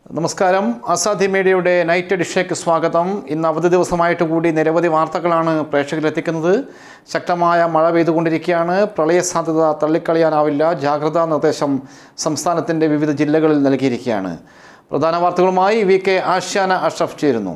നമസ്കാരം അസാധി മീഡിയയുടെ നൈറ്റ് എഡിഷയ്ക്ക് സ്വാഗതം ഇന്ന് അവധി ദിവസമായിട്ട് കൂടി നിരവധി വാർത്തകളാണ് പ്രേക്ഷകരിലെത്തിക്കുന്നത് ശക്തമായ മഴ പെയ്തുകൊണ്ടിരിക്കുകയാണ് പ്രളയ സാധ്യത തള്ളിക്കളയാനാവില്ല ജാഗ്രതാ നിർദ്ദേശം സംസ്ഥാനത്തിൻ്റെ വിവിധ ജില്ലകളിൽ നൽകിയിരിക്കുകയാണ് പ്രധാന വാർത്തകളുമായി വി കെ ആഷ്യാന അഷ്റഫ് ചേരുന്നു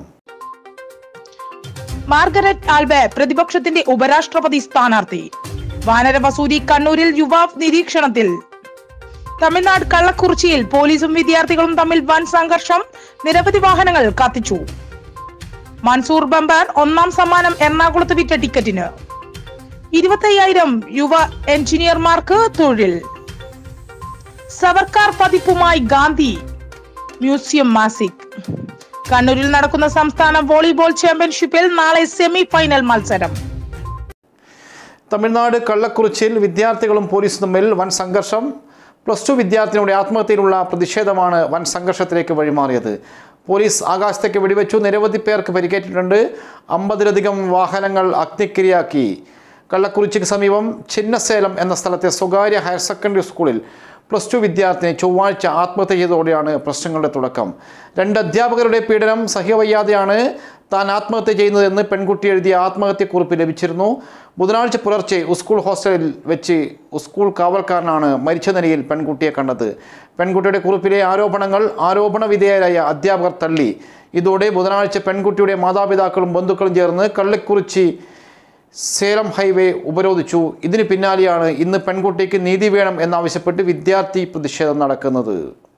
മാർഗരറ്റ് ആൽബെ പ്രതിപക്ഷത്തിന്റെ ഉപരാഷ്ട്രപതി സ്ഥാനാർത്ഥി വാനര വസൂരി കണ്ണൂരിൽ യുവാവ് നിരീക്ഷണത്തിൽ തമിഴ്നാട് കള്ളക്കുറിച്ചിയിൽ പോലീസും വിദ്യാർത്ഥികളും തമ്മിൽ വൻ സംഘർഷം നിരവധി വാഹനങ്ങൾ കത്തിച്ചു മൻസൂർ ബമ്പർ ഒന്നാം സമ്മാനം എറണാകുളത്ത് വിറ്റ ടിക്കറ്റിന് ഇരുപത്തയ്യായിരം യുവ എഞ്ചിനീയർമാർക്ക് തൊഴിൽ സവർക്കാർ പതിപ്പുമായി ഗാന്ധി മ്യൂസിയം മാസിക് കണ്ണൂരിൽ നടക്കുന്ന സംസ്ഥാന വോളിബോൾ ചാമ്പ്യൻഷിപ്പിൽ നാളെ സെമി ഫൈനൽ മത്സരം തമിഴ്നാട് കള്ളക്കുറിച്ചിയിൽ വിദ്യാർത്ഥികളും പോലീസും തമ്മിൽ വൻ സംഘർഷം പ്ലസ് ടു വിദ്യാർത്ഥിനിയുടെ ആത്മഹത്യയിലുള്ള പ്രതിഷേധമാണ് വൻ സംഘർഷത്തിലേക്ക് വഴിമാറിയത് പോലീസ് ആകാശത്തേക്ക് വെടിവെച്ചു നിരവധി പേർക്ക് പരിക്കേറ്റിട്ടുണ്ട് അമ്പതിലധികം വാഹനങ്ങൾ അഗ്നിക്കിരയാക്കി കള്ളക്കുറിച്ചിക്ക് സമീപം ചിന്നസേലം എന്ന സ്ഥലത്തെ സ്വകാര്യ ഹയർ സെക്കൻഡറി സ്കൂളിൽ പ്ലസ് ടു വിദ്യാർത്ഥിനി ചൊവ്വാഴ്ച ആത്മഹത്യ ചെയ്തതോടെയാണ് പ്രശ്നങ്ങളുടെ തുടക്കം രണ്ട് അധ്യാപകരുടെ പീഡനം സഹ്യവയ്യാതെയാണ് താൻ ആത്മഹത്യ ചെയ്യുന്നതെന്ന് പെൺകുട്ടി എഴുതിയ ആത്മഹത്യക്കുറിപ്പ് ലഭിച്ചിരുന്നു ബുധനാഴ്ച പുലർച്ചെ സ്കൂൾ ഹോസ്റ്റലിൽ വെച്ച് സ്കൂൾ കാവൽക്കാരനാണ് മരിച്ച നിലയിൽ പെൺകുട്ടിയെ കണ്ടത് പെൺകുട്ടിയുടെ കുറിപ്പിലെ ആരോപണങ്ങൾ ആരോപണ വിധേയരായ അധ്യാപകർ തള്ളി ഇതോടെ ബുധനാഴ്ച പെൺകുട്ടിയുടെ മാതാപിതാക്കളും ബന്ധുക്കളും ചേർന്ന് കള്ളിക്കുറിച്ചി സേലം ഹൈവേ ഉപരോധിച്ചു ഇതിന് പിന്നാലെയാണ് ഇന്ന് പെൺകുട്ടിക്ക് നീതി വേണം എന്നാവശ്യപ്പെട്ട് വിദ്യാർത്ഥി പ്രതിഷേധം നടക്കുന്നത്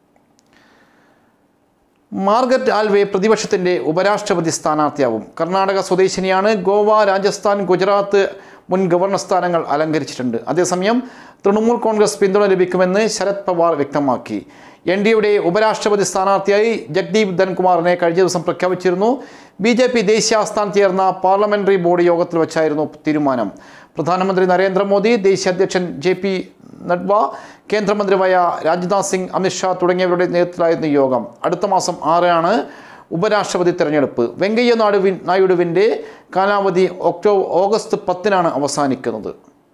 മാർഗറ്റ് ആൽവെ പ്രതിപക്ഷത്തിൻ്റെ ഉപരാഷ്ട്രപതി സ്ഥാനാർത്ഥിയാവും കർണാടക സ്വദേശിനിയാണ് ഗോവ രാജസ്ഥാൻ ഗുജറാത്ത് മുൻ ഗവർണർ സ്ഥാനങ്ങൾ അലങ്കരിച്ചിട്ടുണ്ട് അതേസമയം തൃണമൂൽ കോൺഗ്രസ് പിന്തുണ ലഭിക്കുമെന്ന് ശരത് പവാർ വ്യക്തമാക്കി എൻ ഡി എയുടെ ഉപരാഷ്ട്രപതി സ്ഥാനാർത്ഥിയായി ജഗ്ദീപ് ധൻകുമാറിനെ കഴിഞ്ഞ ദിവസം പ്രഖ്യാപിച്ചിരുന്നു ബി ജെ പി ദേശീയ ആസ്ഥാനത്ത് ചേർന്ന പാർലമെന്ററി ബോർഡ് യോഗത്തിൽ വെച്ചായിരുന്നു തീരുമാനം പ്രധാനമന്ത്രി നരേന്ദ്രമോദി ദേശീയ അധ്യക്ഷൻ ജെ പി നഡ്വ കേന്ദ്രമന്ത്രിയായ രാജ്നാഥ് സിംഗ് അമിത്ഷാ തുടങ്ങിയവരുടെ നേതൃത്വത്തിലായിരുന്നു യോഗം അടുത്ത മാസം ആറിനാണ് ഉപരാഷ്ട്രപതി തെരഞ്ഞെടുപ്പ് വെങ്കയ്യ നായിഡുവിൻ നായിഡുവിൻ്റെ കാലാവധി ഒക്ടോബർ ഓഗസ്റ്റ് പത്തിനാണ് അവസാനിക്കുന്നത്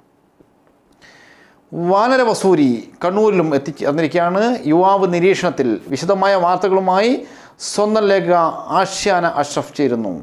വാനര വസൂരി കണ്ണൂരിലും എത്തിച്ചേർന്നിരിക്കുകയാണ് യുവാവ് നിരീക്ഷണത്തിൽ വിശദമായ വാർത്തകളുമായി സ്വന്തം ലേഖ ആഷ്യാന അഷ്റഫ് ചേരുന്നു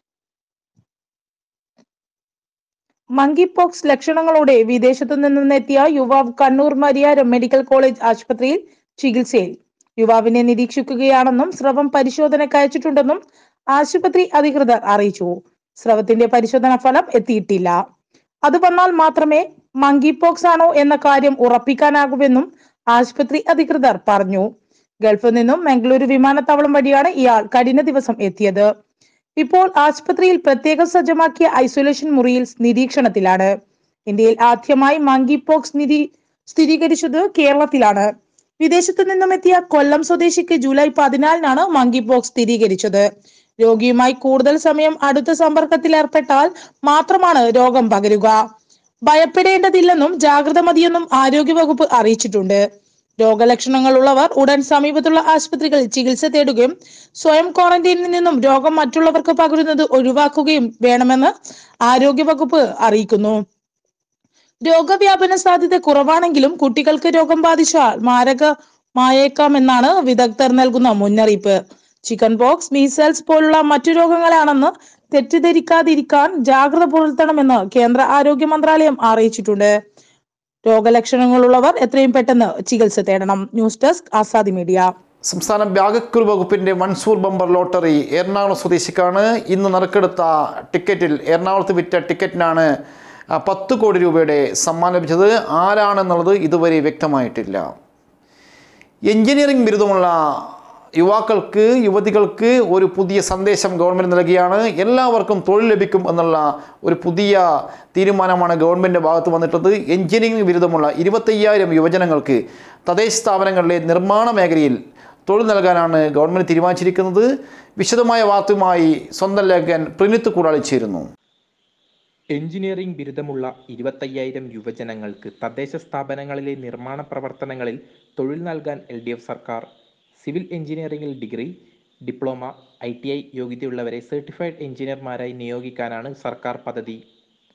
മങ്കി പോക്സ് ലക്ഷണങ്ങളോടെ വിദേശത്തു നിന്നെത്തിയ യുവാവ് കണ്ണൂർ മരിയാരം മെഡിക്കൽ കോളേജ് ആശുപത്രിയിൽ ചികിത്സയിൽ യുവാവിനെ നിരീക്ഷിക്കുകയാണെന്നും സ്രവം പരിശോധനയ്ക്ക് അയച്ചിട്ടുണ്ടെന്നും ആശുപത്രി അധികൃതർ അറിയിച്ചു സ്രവത്തിന്റെ പരിശോധനാ ഫലം എത്തിയിട്ടില്ല അത് വന്നാൽ മാത്രമേ മങ്കി പോക്സ് ആണോ എന്ന കാര്യം ഉറപ്പിക്കാനാകുമെന്നും ആശുപത്രി അധികൃതർ പറഞ്ഞു ഗൾഫിൽ നിന്നും മംഗളൂരു വിമാനത്താവളം വഴിയാണ് ഇയാൾ കഴിഞ്ഞ ദിവസം എത്തിയത് ഇപ്പോൾ ആശുപത്രിയിൽ പ്രത്യേകം സജ്ജമാക്കിയ ഐസൊലേഷൻ മുറിയിൽ നിരീക്ഷണത്തിലാണ് ഇന്ത്യയിൽ ആദ്യമായി മങ്കി പോക്സ് നിരീ സ്ഥിരീകരിച്ചത് കേരളത്തിലാണ് വിദേശത്തു നിന്നും എത്തിയ കൊല്ലം സ്വദേശിക്ക് ജൂലൈ പതിനാലിനാണ് മങ്കി പോക്സ് സ്ഥിരീകരിച്ചത് രോഗിയുമായി കൂടുതൽ സമയം അടുത്ത സമ്പർക്കത്തിൽ ഏർപ്പെട്ടാൽ മാത്രമാണ് രോഗം പകരുക ഭയപ്പെടേണ്ടതില്ലെന്നും ജാഗ്രത മതിയെന്നും ആരോഗ്യവകുപ്പ് അറിയിച്ചിട്ടുണ്ട് രോഗലക്ഷണങ്ങളുള്ളവർ ഉടൻ സമീപത്തുള്ള ആശുപത്രികളിൽ ചികിത്സ തേടുകയും സ്വയം ക്വാറന്റൈനിൽ നിന്നും രോഗം മറ്റുള്ളവർക്ക് പകരുന്നത് ഒഴിവാക്കുകയും വേണമെന്ന് ആരോഗ്യവകുപ്പ് അറിയിക്കുന്നു രോഗവ്യാപന സാധ്യത കുറവാണെങ്കിലും കുട്ടികൾക്ക് രോഗം ബാധിച്ചാൽ മാരകമായേക്കാമെന്നാണ് വിദഗ്ധർ നൽകുന്ന മുന്നറിയിപ്പ് ചിക്കൻ പോക്സ് മീസൽസ് പോലുള്ള മറ്റു രോഗങ്ങളാണെന്ന് തെറ്റിദ്ധരിക്കാതിരിക്കാൻ ജാഗ്രത പുലർത്തണമെന്ന് കേന്ദ്ര ആരോഗ്യ മന്ത്രാലയം അറിയിച്ചിട്ടുണ്ട് രോഗലക്ഷണങ്ങളുള്ളവർ എത്രയും പെട്ടെന്ന് ചികിത്സ തേടണം ന്യൂസ് ഡെസ്ക് ആസാദി മീഡിയ സംസ്ഥാന ബാഗക്കുരു വകുപ്പിൻ്റെ മൻസൂർ ബമ്പർ ലോട്ടറി എറണാകുളം സ്വദേശിക്കാണ് ഇന്ന് നറുക്കെടുത്ത ടിക്കറ്റിൽ എറണാകുളത്ത് വിറ്റ ടിക്കറ്റിനാണ് ആ, പത്ത് കോടി രൂപയുടെ സമ്മാനം ലഭിച്ചത് ആരാണെന്നുള്ളത് ഇതുവരെ വ്യക്തമായിട്ടില്ല എഞ്ചിനീയറിംഗ് ബിരുദമുള്ള യുവാക്കൾക്ക് യുവതികൾക്ക് ഒരു പുതിയ സന്ദേശം ഗവൺമെൻറ് നൽകിയാണ് എല്ലാവർക്കും തൊഴിൽ ലഭിക്കും എന്നുള്ള ഒരു പുതിയ തീരുമാനമാണ് ഗവൺമെൻറ് ഭാഗത്ത് വന്നിട്ടുള്ളത് എഞ്ചിനീയറിംഗ് ബിരുദമുള്ള ഇരുപത്തയ്യായിരം യുവജനങ്ങൾക്ക് തദ്ദേശ സ്ഥാപനങ്ങളിലെ നിർമ്മാണ മേഖലയിൽ തൊഴിൽ നൽകാനാണ് ഗവൺമെൻറ് തീരുമാനിച്ചിരിക്കുന്നത് വിശദമായ വാർത്തയുമായി സ്വന്തം ലേഖകൻ പ്രിനിത്ത് കൂടാളി ചേരുന്നു എഞ്ചിനീയറിംഗ് ബിരുദമുള്ള ഇരുപത്തയ്യായിരം യുവജനങ്ങൾക്ക് തദ്ദേശ സ്ഥാപനങ്ങളിലെ നിർമ്മാണ പ്രവർത്തനങ്ങളിൽ തൊഴിൽ നൽകാൻ എൽ ഡി എഫ് സർക്കാർ സിവിൽ എഞ്ചിനീയറിംഗിൽ degree diploma I T I യോഗ്യതയുള്ളവരെ സർട്ടിഫൈഡ് എഞ്ചിനീയർമാരായി നിയോഗിക്കാനാണ് സർക്കാർ പദ്ധതി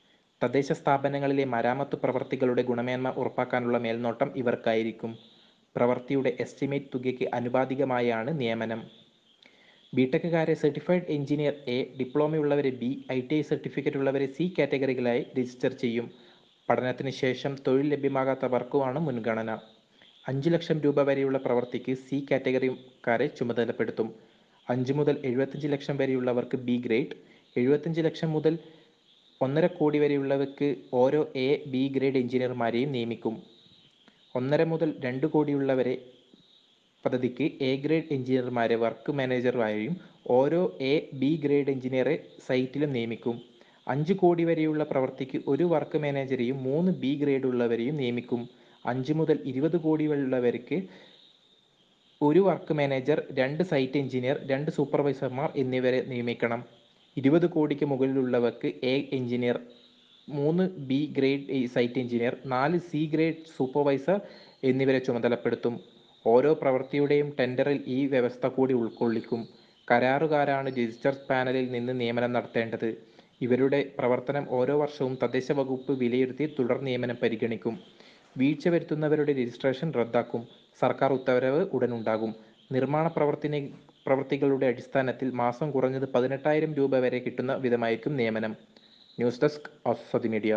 തദ്ദേശ സ്ഥാപനങ്ങളിലെ മരാമത്ത് പ്രവർത്തികളുടെ ഗുണമേന്മ ഉറപ്പാക്കാനുള്ള മേൽനോട്ടം ഇവർക്കായിരിക്കും പ്രവൃത്തിയുടെ എസ്റ്റിമേറ്റ് തുകയ്ക്ക് അനുപാതികമായാണ് നിയമനം ബിടെക്കുകാരെ സർട്ടിഫൈഡ് എഞ്ചിനീയർ എ ഡിപ്ലോമയുള്ളവരെ B I T I certificate ഉള്ളവരെ സി കാറ്റഗറികളായി രജിസ്റ്റർ ചെയ്യും പഠനത്തിന് ശേഷം തൊഴിൽ ലഭ്യമാകാത്തവർക്കുമാണ് മുൻഗണന അഞ്ച് ലക്ഷം രൂപ വരെയുള്ള പ്രവൃത്തിക്ക് സി കാറ്റഗറിക്കാരെ ചുമതലപ്പെടുത്തും അഞ്ച് മുതൽ എഴുപത്തഞ്ച് ലക്ഷം വരെയുള്ളവർക്ക് ബി ഗ്രേഡ് എഴുപത്തഞ്ച് ലക്ഷം മുതൽ ഒന്നര കോടി വരെയുള്ളവർക്ക് ഓരോ എ ബി ഗ്രേഡ് എഞ്ചിനീയർമാരെയും നിയമിക്കും ഒന്നര മുതൽ രണ്ട് കോടിയുള്ളവരെ പദ്ധതിക്ക് എ ഗ്രേഡ് എഞ്ചിനീയർമാരെ വർക്ക് മാനേജറായും ഓരോ എ ബി ഗ്രേഡ് എഞ്ചിനീയറെ സൈറ്റിലും നിയമിക്കും അഞ്ച് കോടി വരെയുള്ള പ്രവൃത്തിക്ക് ഒരു വർക്ക് മാനേജരെയും മൂന്ന് ബി ഗ്രേഡ് ഉള്ളവരെയും നിയമിക്കും അഞ്ച് മുതൽ ഇരുപത് കോടി ഉള്ളവർക്ക് ഒരു വർക്ക് മാനേജർ രണ്ട് സൈറ്റ് എഞ്ചിനീയർ രണ്ട് സൂപ്പർവൈസർമാർ എന്നിവരെ നിയമിക്കണം ഇരുപത് കോടിക്ക് മുകളിലുള്ളവർക്ക് എ എഞ്ചിനീയർ മൂന്ന് ബി ഗ്രേഡ് സൈറ്റ് എഞ്ചിനീയർ നാല് സി ഗ്രേഡ് സൂപ്പർവൈസർ എന്നിവരെ ചുമതലപ്പെടുത്തും ഓരോ പ്രവൃത്തിയുടെയും ടെൻഡറിൽ ഈ വ്യവസ്ഥ കൂടി ഉൾക്കൊള്ളിക്കും കരാറുകാരാണ് രജിസ്റ്റർ പാനലിൽ നിന്ന് നിയമനം നടത്തേണ്ടത് ഇവരുടെ പ്രവർത്തനം ഓരോ വർഷവും തദ്ദേശ വകുപ്പ് വിലയിരുത്തി തുടർ നിയമനം പരിഗണിക്കും വീഴ്ച വരുത്തുന്നവരുടെ രജിസ്ട്രേഷൻ റദ്ദാക്കും സർക്കാർ ഉത്തരവ് ഉടനുണ്ടാകും നിർമ്മാണ പ്രവർത്തന പ്രവൃത്തികളുടെ അടിസ്ഥാനത്തിൽ മാസം കുറഞ്ഞത് പതിനെട്ടായിരം രൂപ വരെ കിട്ടുന്ന വിധമായിരിക്കും നിയമനം news desk of media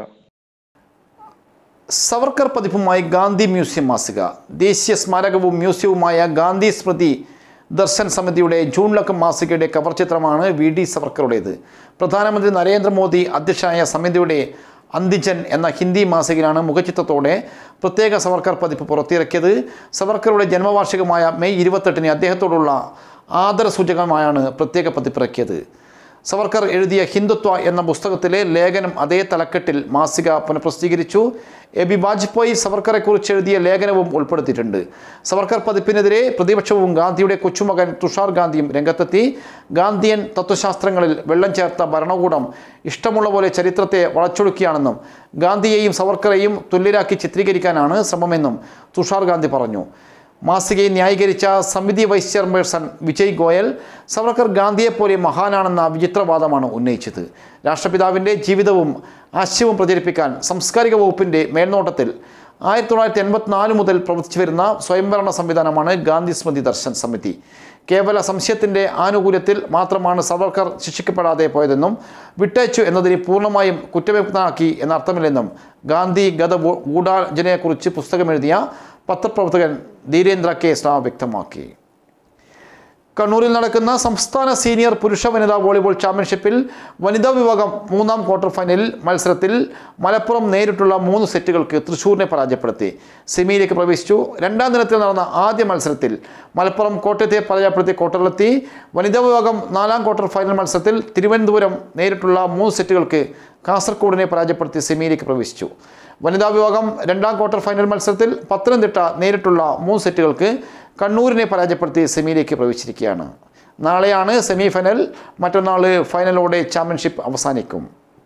Savarkar പതിപ്പുമായി ഗാന്ധി മ്യൂസിയം മാസിക ദേശീയ സ്മാരകവും മ്യൂസിയവുമായ ഗാന്ധി സ്മൃതി ദർശൻ സമിതിയുടെ ജൂണിലക്കം മാസികയുടെ കവർ ചിത്രമാണ് വി ഡി സവർക്കറുടേത് പ്രധാനമന്ത്രി നരേന്ദ്രമോദി അധ്യക്ഷനായ സമിതിയുടെ അന്തിജൻ എന്ന ഹിന്ദി മാസികയിലാണ് മുഖചിത്രത്തോടെ പ്രത്യേക സവർക്കർ പതിപ്പ് പുറത്തിറക്കിയത് സവർക്കറുടെ ജന്മവാർഷികമായ മെയ് ഇരുപത്തെട്ടിന് അദ്ദേഹത്തോടുള്ള ആദരസൂചകമായാണ് പ്രത്യേക പതിപ്പിറക്കിയത് സവർക്കർ എഴുതിയ ഹിന്ദുത്വ എന്ന പുസ്തകത്തിലെ ലേഖനം അതേ തലക്കെട്ടിൽ മാസിക പുനഃപ്രസിദ്ധീകരിച്ചു എ ബി വാജ്പേയി സവർക്കറെക്കുറിച്ച് എഴുതിയ ലേഖനവും ഉൾപ്പെടുത്തിയിട്ടുണ്ട് സവർക്കർ പതിപ്പിനെതിരെ പ്രതിപക്ഷവും ഗാന്ധിയുടെ കൊച്ചുമകൻ തുഷാർ ഗാന്ധിയും രംഗത്തെത്തി ഗാന്ധിയൻ തത്വശാസ്ത്രങ്ങളിൽ വെള്ളം ചേർത്ത ഭരണകൂടം ഇഷ്ടമുള്ള പോലെ ചരിത്രത്തെ വളച്ചൊടുക്കിയാണെന്നും ഗാന്ധിയെയും സവർക്കറെയും തുല്യരാക്കി ചിത്രീകരിക്കാനാണ് ശ്രമമെന്നും തുഷാർ ഗാന്ധി പറഞ്ഞു മാസികയെ ന്യായീകരിച്ച സമിതി വൈസ് ചെയർപേഴ്സൺ വിജയ് ഗോയൽ സവർക്കർ ഗാന്ധിയെപ്പോലെ മഹാനാണെന്ന വിചിത്രവാദമാണ് ഉന്നയിച്ചത് രാഷ്ട്രപിതാവിൻ്റെ ജീവിതവും ആശയവും പ്രചരിപ്പിക്കാൻ സാംസ്കാരിക വകുപ്പിൻ്റെ മേൽനോട്ടത്തിൽ ആയിരത്തി തൊള്ളായിരത്തി എൺപത്തിനാല് മുതൽ പ്രവർത്തിച്ചു വരുന്ന സ്വയംഭരണ സംവിധാനമാണ് ഗാന്ധി സ്മൃതി ദർശൻ സമിതി കേവല സംശയത്തിൻ്റെ ആനുകൂല്യത്തിൽ മാത്രമാണ് സവർക്കർ ശിക്ഷിക്കപ്പെടാതെ പോയതെന്നും വിട്ടയച്ചു എന്നതിന് പൂർണ്ണമായും കുറ്റവിമുക്തനാക്കി എന്നർത്ഥമില്ലെന്നും ഗാന്ധി ഗത ഗൂഢാചനയെക്കുറിച്ച് പുസ്തകമെഴുതിയ പത്രപ്രവർത്തകൻ ധീരേന്ദ്ര കെ സ്ലാ വ്യക്തമാക്കി കണ്ണൂരിൽ നടക്കുന്ന സംസ്ഥാന സീനിയർ പുരുഷ വനിതാ വോളിബോൾ ചാമ്പ്യൻഷിപ്പിൽ വനിതാ വിഭാഗം മൂന്നാം ക്വാർട്ടർ ഫൈനലിൽ മത്സരത്തിൽ മലപ്പുറം നേരിട്ടുള്ള മൂന്ന് സെറ്റുകൾക്ക് തൃശ്ശൂരിനെ പരാജയപ്പെടുത്തി സെമിയിലേക്ക് പ്രവേശിച്ചു രണ്ടാം ദിനത്തിൽ നടന്ന ആദ്യ മത്സരത്തിൽ മലപ്പുറം കോട്ടയത്തെ പരാജയപ്പെടുത്തി ക്വാർട്ടറിലെത്തി വനിതാ വിഭാഗം നാലാം ക്വാർട്ടർ ഫൈനൽ മത്സരത്തിൽ തിരുവനന്തപുരം നേരിട്ടുള്ള മൂന്ന് സെറ്റുകൾക്ക് കാസർഗോഡിനെ പരാജയപ്പെടുത്തി സെമിയിലേക്ക് പ്രവേശിച്ചു വനിതാ വിഭാഗം രണ്ടാം ക്വാർട്ടർ ഫൈനൽ മത്സരത്തിൽ പത്തനംതിട്ട നേരിട്ടുള്ള മൂന്ന് സെറ്റുകൾക്ക് കണ്ണൂരിനെ പരാജയപ്പെടുത്തി സെമിയിലേക്ക് പ്രവേശിച്ചിരിക്കുകയാണ് നാളെയാണ് സെമി ഫൈനൽ മറ്റന്നാൾ ഫൈനലോടെ ചാമ്പ്യൻഷിപ്പ് അവസാനിക്കും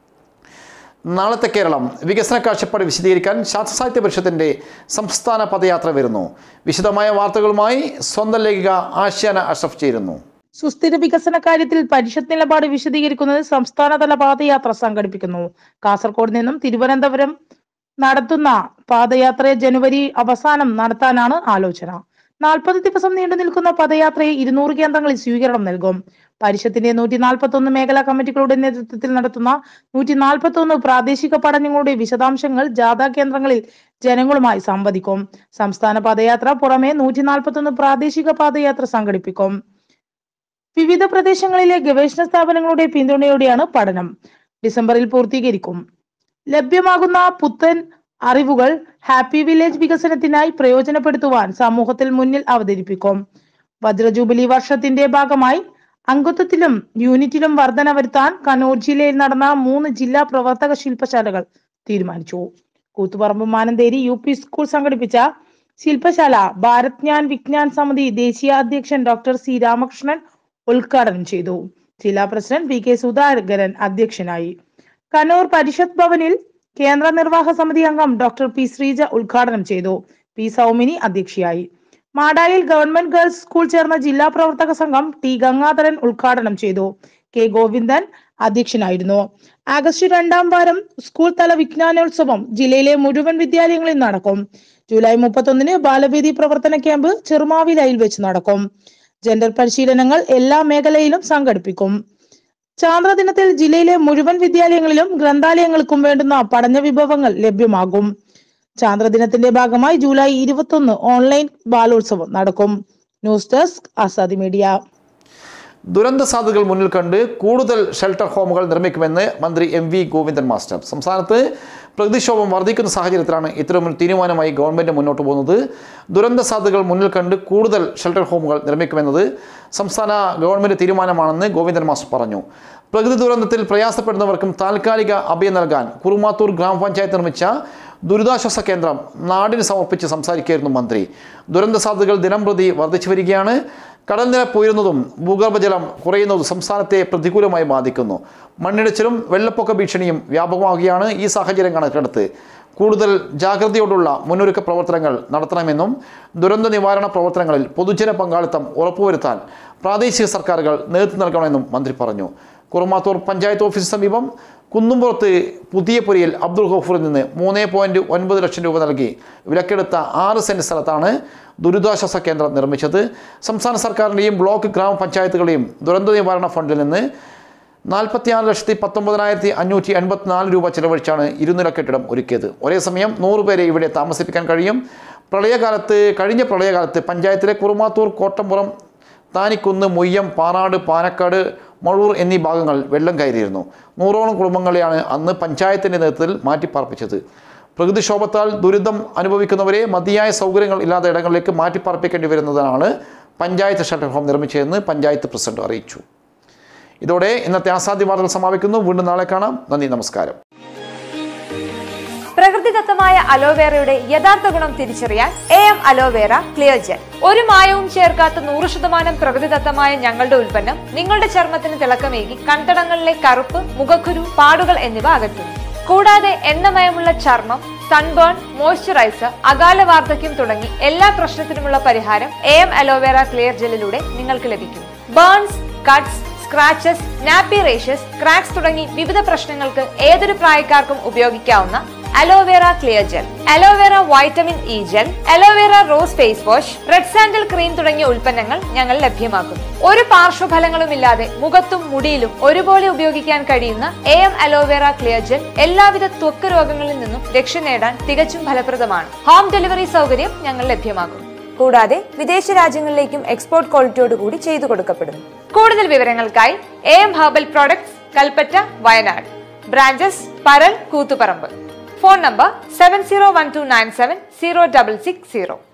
നാളത്തെ കേരളം വികസന കാഴ്ചപ്പാട് വിശദീകരിക്കാൻ ശാസ്ത്രസാഹിത്യ പരിഷത്തിൻ്റെ സംസ്ഥാന പദയാത്ര വരുന്നു വിശദമായ വാർത്തകളുമായി സ്വന്തം ലേഖിക ആഷ്യാന അഷ്റഫ് ചേരുന്നു സുസ്ഥിര വികസന കാര്യത്തിൽ പരിഷത്ത് നിലപാട് വിശദീകരിക്കുന്നത് സംസ്ഥാനതല പാദയാത്ര സംഘടിപ്പിക്കുന്നു കാസർഗോഡ് നിന്നും തിരുവനന്തപുരം നടത്തുന്ന പാദയാത്ര ജനുവരി അവസാനം നടത്താനാണ് ആലോചന നാൽപ്പത് ദിവസം നീണ്ടു നിൽക്കുന്ന പദയാത്രയെ ഇരുന്നൂറ് കേന്ദ്രങ്ങളിൽ സ്വീകരണം നൽകും പരിഷത്തിന്റെ നൂറ്റി നാൽപ്പത്തി ഒന്ന് മേഖലാ കമ്മിറ്റികളുടെ നേതൃത്വത്തിൽ നടത്തുന്ന നൂറ്റി നാൽപ്പത്തി ഒന്ന് പ്രാദേശിക പഠനങ്ങളുടെ വിശദാംശങ്ങൾ ജാഥാ കേന്ദ്രങ്ങളിൽ ജനങ്ങളുമായി സംവദിക്കും സംസ്ഥാന പദയാത്ര പുറമെ നൂറ്റി നാൽപ്പത്തി ഒന്ന് പ്രാദേശിക പാദയാത്ര സംഘടിപ്പിക്കും വിവിധ പ്രദേശങ്ങളിലെ ഗവേഷണ സ്ഥാപനങ്ങളുടെ പിന്തുണയോടെയാണ് പഠനം ഡിസംബറിൽ പൂർത്തീകരിക്കും ലഭ്യമാകുന്ന പുത്തൻ അറിവുകൾ ഹാപ്പി വില്ലേജ് വികസനത്തിനായി പ്രയോജനപ്പെടുത്തുവാൻ സമൂഹത്തിൽ മുന്നിൽ അവതരിപ്പിക്കും വജ്ര ജൂബിലി വർഷത്തിന്റെ ഭാഗമായി അംഗത്വത്തിലും യൂണിറ്റിലും വർധന വരുത്താൻ കണ്ണൂർ ജില്ലയിൽ നടന്ന മൂന്ന് ജില്ലാ പ്രവർത്തക ശില്പശാലകൾ തീരുമാനിച്ചു Koothuparamba Manantheri U P school സംഘടിപ്പിച്ച ശില്പശാല ഭാരത് ജ്ഞാൻ വിജ്ഞാൻ സമിതി ദേശീയ അധ്യക്ഷൻ ഡോക്ടർ സി രാമകൃഷ്ണൻ ഉദ്ഘാടനം ചെയ്തു ജില്ലാ പ്രസിഡന്റ് വി കെ സുധാകരൻ അധ്യക്ഷനായി കണ്ണൂർ പരിഷത്ത് ഭവനിൽ കേന്ദ്ര നിർവാഹക സമിതി അംഗം ഡോക്ടർ പി ശ്രീജ ഉദ്ഘാടനം ചെയ്തു പി സൗമിനി അധ്യക്ഷയായി മാടായിൽ ഗവൺമെന്റ് ഗേൾസ് സ്കൂൾ ചേർന്ന ജില്ലാ പ്രവർത്തക സംഘം ടി ഗംഗാധരൻ ഉദ്ഘാടനം ചെയ്തു കെ ഗോവിന്ദൻ അധ്യക്ഷനായിരുന്നു ആഗസ്റ്റ് രണ്ടാം വാരം സ്കൂൾ തല വിജ്ഞാനോത്സവം ജില്ലയിലെ മുഴുവൻ വിദ്യാലയങ്ങളിൽ നടക്കും ജൂലൈ മുപ്പത്തൊന്നിന് ബാലവേദി പ്രവർത്തന ക്യാമ്പ് ചെറുമാവിലയിൽ വെച്ച് നടക്കും ജെൻഡർ പരിശീലനങ്ങൾ എല്ലാ മേഖലയിലും സംഘടിപ്പിക്കും ചാന്ദ്രദിനത്തിൽ ജില്ലയിലെ മുഴുവൻ വിദ്യാലയങ്ങളിലും ഗ്രന്ഥാലയങ്ങൾക്കും വേണ്ടുന്ന പഠന വിഭവങ്ങൾ ലഭ്യമാകും ചാന്ദ്രദിനത്തിന്റെ ഭാഗമായി ജൂലൈ ഇരുപത്തൊന്ന് ഓൺലൈൻ ബാലോത്സവം നടക്കും ന്യൂസ് ഡെസ്ക് ആസാദി മീഡിയ ദുരന്ത സാധ്യതകൾ മുന്നിൽ കണ്ട് കൂടുതൽ ഷെൽട്ടർ ഹോമുകൾ നിർമ്മിക്കുമെന്ന് മന്ത്രി എം വി ഗോവിന്ദൻ മാസ്റ്റർ സംസ്ഥാനത്ത് പ്രകൃതിക്ഷോഭം വർദ്ധിക്കുന്ന സാഹചര്യത്തിലാണ് ഇത്തരമൊരു തീരുമാനമായി ഗവൺമെൻറ് മുന്നോട്ട് പോകുന്നത് ദുരന്ത സാധ്യതകൾ മുന്നിൽ കണ്ട് കൂടുതൽ ഷെൽട്ടർ ഹോമുകൾ നിർമ്മിക്കുമെന്നത് സംസ്ഥാന ഗവൺമെൻറ് തീരുമാനമാണെന്ന് ഗോവിന്ദൻ മാസ്റ്റർ പറഞ്ഞു പ്രകൃതി ദുരന്തത്തിൽ പ്രയാസപ്പെടുന്നവർക്കും താൽക്കാലിക അഭയം നൽകാൻ കുറുമാത്തൂർ ഗ്രാമപഞ്ചായത്ത് നിർമ്മിച്ച ദുരിതാശ്വാസ കേന്ദ്രം നാടിന് സമർപ്പിച്ച് സംസാരിക്കുകയായിരുന്നു മന്ത്രി ദുരന്ത സാധ്യതകൾ ദിനംപ്രതി വർദ്ധിച്ചു വരികയാണ് കടൽനിരപ്പ് ഉയരുന്നതും ഭൂഗർഭജലം കുറയുന്നതും സംസ്ഥാനത്തെ പ്രതികൂലമായി ബാധിക്കുന്നു മണ്ണിടിച്ചിലും വെള്ളപ്പൊക്ക ഭീഷണിയും വ്യാപകമാവുകയാണ് ഈ സാഹചര്യം കണക്കിലെടുത്ത് കൂടുതൽ ജാഗ്രതയോടുള്ള മുന്നൊരുക്ക പ്രവർത്തനങ്ങൾ നടത്തണമെന്നും ദുരന്ത നിവാരണ പ്രവർത്തനങ്ങളിൽ പൊതുജന പങ്കാളിത്തം ഉറപ്പുവരുത്താൻ പ്രാദേശിക സർക്കാരുകൾ നേതൃത്വം നൽകണമെന്നും മന്ത്രി പറഞ്ഞു കുറുമാത്തൂർ പഞ്ചായത്ത് ഓഫീസിന് സമീപം കുന്നുംപുറത്ത് പുതിയ പുരയിൽ അബ്ദുൾ ഗഫൂറിൽ നിന്ന് മൂന്ന് പോയിൻറ്റ് ഒൻപത് ലക്ഷം രൂപ നൽകി വിലക്കെടുത്ത ആറ് സെൻറ്റ് സ്ഥലത്താണ് ദുരിതാശ്വാസ കേന്ദ്രം നിർമ്മിച്ചത് സംസ്ഥാന സർക്കാരിൻ്റെയും ബ്ലോക്ക് ഗ്രാമപഞ്ചായത്തുകളുടെയും ദുരന്ത നിവാരണ ഫണ്ടിൽ നിന്ന് നാൽപ്പത്തിയാറ് ലക്ഷത്തി പത്തൊമ്പതിനായിരത്തി അഞ്ഞൂറ്റി എൺപത്തിനാല് രൂപ ചെലവഴിച്ചാണ് ഇരുനില കെട്ടിടം ഒരുക്കിയത് ഒരേ സമയം നൂറ് പേരെ ഇവിടെ താമസിപ്പിക്കാൻ കഴിയും പ്രളയകാലത്ത് കഴിഞ്ഞ പ്രളയകാലത്ത് പഞ്ചായത്തിലെ കുറുമാത്തൂർ കോട്ടമ്പുറം താനിക്കുന്ന് മുയ്യം പാറാട് പാനക്കാട് മഴൂർ എന്നീ ഭാഗങ്ങൾ വെള്ളം കയറിയിരുന്നു നൂറോളം കുടുംബങ്ങളെയാണ് അന്ന് പഞ്ചായത്തിൻ്റെ നേതൃത്വത്തിൽ മാറ്റിപ്പാർപ്പിച്ചത് പ്രകൃതിക്ഷോഭത്താൽ ദുരിതം അനുഭവിക്കുന്നവരെ മതിയായ സൗകര്യങ്ങൾ ഇല്ലാത്ത ഇടങ്ങളിലേക്ക് മാറ്റിപ്പാർപ്പിക്കേണ്ടി വരുന്നതാണ് പഞ്ചായത്ത് ഷെൽട്ടർ ഹോം നിർമ്മിച്ചതെന്ന് പഞ്ചായത്ത് പ്രസിഡന്റ് അറിയിച്ചു ഇതോടെ ഇന്നത്തെ ആസാദ്യ വാർത്തകൾ സമാപിക്കുന്നു വീണ്ടും നാളെ കാണാം നന്ദി നമസ്കാരം പ്രകൃതിദത്തമായ അലോവേറയുടെ യഥാർത്ഥ ഗുണം തിരിച്ചറിയാൻ A M aloe vera clear gel ഒരു മായവും ചേർക്കാത്ത നൂറ് ശതമാനം പ്രകൃതിദത്തമായ ഞങ്ങളുടെ ഉൽപ്പന്നം നിങ്ങളുടെ ചർമ്മത്തിന് തിളക്കമേകി കൺതടങ്ങളിലെ കറുപ്പ് മുഖക്കുരു പാടുകൾ എന്നിവ അകറ്റുന്നു കൂടാതെ എണ്ണമയമുള്ള ചർമ്മം സൺബേൺ മോയ്സ്ചറൈസർ അകാല വാർദ്ധക്യം തുടങ്ങി എല്ലാ പ്രശ്നത്തിനുമുള്ള പരിഹാരം എ എം അലോവേറ ക്ലിയർ ജെല്ലിലൂടെ നിങ്ങൾക്ക് ലഭിക്കും burns cuts scratches nappy rashes cracks തുടങ്ങി വിവിധ പ്രശ്നങ്ങൾക്ക് ഏതൊരു പ്രായക്കാർക്കും ഉപയോഗിക്കാവുന്ന aloe vera clear gel aloe vera vitamin E gel aloe vera rose face wash red sandal cream തുടങ്ങിയ ഉൽപ്പന്നങ്ങൾ ഞങ്ങൾ ലഭ്യമാക്കുന്നു ഒരു പാർശ്വഫലങ്ങളുമില്ലാതെ മുഖത്തും മുടിയിലും ഒരുപോലെ ഉപയോഗിക്കാൻ കഴിയുന്ന A M aloe vera clear gel എല്ലാവിധ ത്വക്ക് രോഗങ്ങളിൽ നിന്നും രക്ഷ നേടാൻ തികച്ചും ഫലപ്രദമാണ് ഹോം ഡെലിവറി സൗകര്യം ഞങ്ങൾ ലഭ്യമാക്കുന്നു കൂടാതെ വിദേശ രാജ്യങ്ങളിലേക്കും എക്സ്പോർട്ട് ക്വാളിറ്റിയോട് കൂടി ചെയ്തു കൊടുക്കപ്പെടുന്നു കൂടുതൽ വിവരങ്ങൾക്കായി A M herbal products Kalpetta Wayanad branches പരൽ Koothuparamba phone number seven zero one two nine seven zero double six zero